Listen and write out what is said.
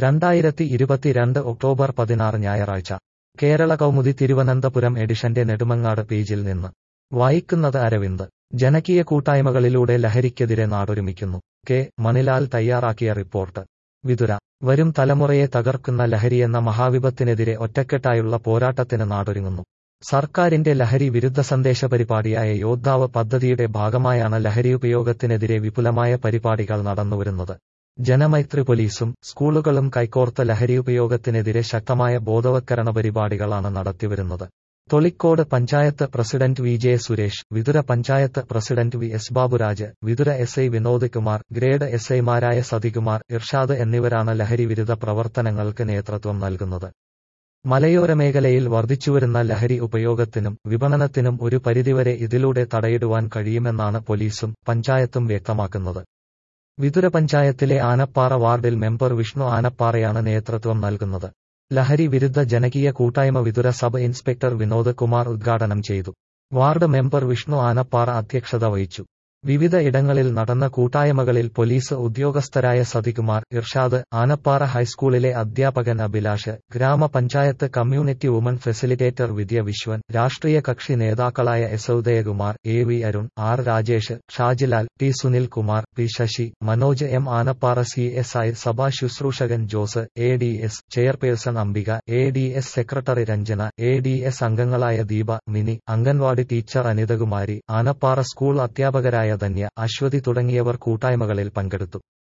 രണ്ടായിരത്തി ഇരുപത്തിരണ്ട് ഒക്ടോബർ പതിനാറ് ഞായറാഴ്ച കേരള കൗമുദി തിരുവനന്തപുരം എഡിഷന്റെ നെടുമങ്ങാട് പേജിൽ നിന്ന് വായിക്കുന്നത് അരവിന്ദ് ജനകീയ കൂട്ടായ്മകളിലൂടെ ലഹരിക്കെതിരെ നാടൊരുമിക്കുന്നു കെ മണിലാൽ തയ്യാറാക്കിയ റിപ്പോർട്ട് വിതുര വരും തലമുറയെ തകർക്കുന്ന ലഹരിയെന്ന മഹാവിപത്തിനെതിരെ ഒറ്റക്കെട്ടായുള്ള പോരാട്ടത്തിന് നാടൊരുങ്ങുന്നു സർക്കാരിന്റെ ലഹരി വിരുദ്ധ സന്ദേശ പരിപാടിയായ യോദ്ധാവ് പദ്ധതിയുടെ ഭാഗമായാണ് ലഹരി ഉപയോഗത്തിനെതിരെ വിപുലമായ പരിപാടികൾ നടന്നുവരുന്നത് ജനമൈത്രി പോലീസും സ്കൂളുകളും കൈകോർത്ത ലഹരി ഉപയോഗത്തിനെതിരെ ശക്തമായ ബോധവത്കരണ പരിപാടികളാണ് നടത്തിവരുന്നത് Tholicode panchayat president V J Suresh Vithura panchayat president V S Baburaj Vithura S I Vinod Kumar grade S ഐമാരായ സതികുമാർ ഇർഷാദ് എന്നിവരാണ് ലഹരി വിരുദ്ധ പ്രവർത്തനങ്ങൾക്ക് നേതൃത്വം നൽകുന്നത് മലയോര മേഖലയിൽ വർദ്ധിച്ചുവരുന്ന ലഹരി ഉപയോഗത്തിനും വിപണനത്തിനും ഒരു പരിധിവരെ ഇതിലൂടെ തടയിടുവാൻ കഴിയുമെന്നാണ് പോലീസും പഞ്ചായത്തും വ്യക്തമാക്കുന്നത് വിതുര പഞ്ചായത്തിലെ ആനപ്പാറ വാർഡിൽ മെമ്പർ വിഷ്ണു ആനപ്പാറയാണ് നേതൃത്വം നൽകുന്നത് ലഹരി വിരുദ്ധ ജനകീയ കൂട്ടായ്മ വിതുര സബ് ഇൻസ്പെക്ടർ വിനോദ് കുമാർ ഉദ്ഘാടനം ചെയ്തു വാർഡ് മെമ്പർ വിഷ്ണു ആനപ്പാറ അധ്യക്ഷത വഹിച്ചു വിവിധ ഇടങ്ങളിൽ നടന്ന കൂട്ടായ്മകളിൽ പോലീസ് ഉദ്യോഗസ്ഥരായ സതികുമാർ ഇർഷാദ് ആനപ്പാറ ഹൈസ്കൂളിലെ അധ്യാപകൻ Abhilash grama panchayat community woman facilitator Vidya Viswan രാഷ്ട്രീയ കക്ഷി നേതാക്കളായ S Udayakumar A V Arun R Rajesh Shajilal T Sunil Kumar P Sasi Manoj M Anappara C S I സഭാ ശുശ്രൂഷകൻ Jose A D S chairperson Ambika A D S secretary Ranjana A D S അംഗങ്ങളായ ദീപ മിനി അംഗൻവാടി ടീച്ചർ അനിതകുമാരി ആനപ്പാറ സ്കൂൾ അധ്യാപകരായ ധന്യ അശ്വതി തുടങ്ങിയവർ കൂട്ടായ്മകളിൽ പങ്കെടുത്തു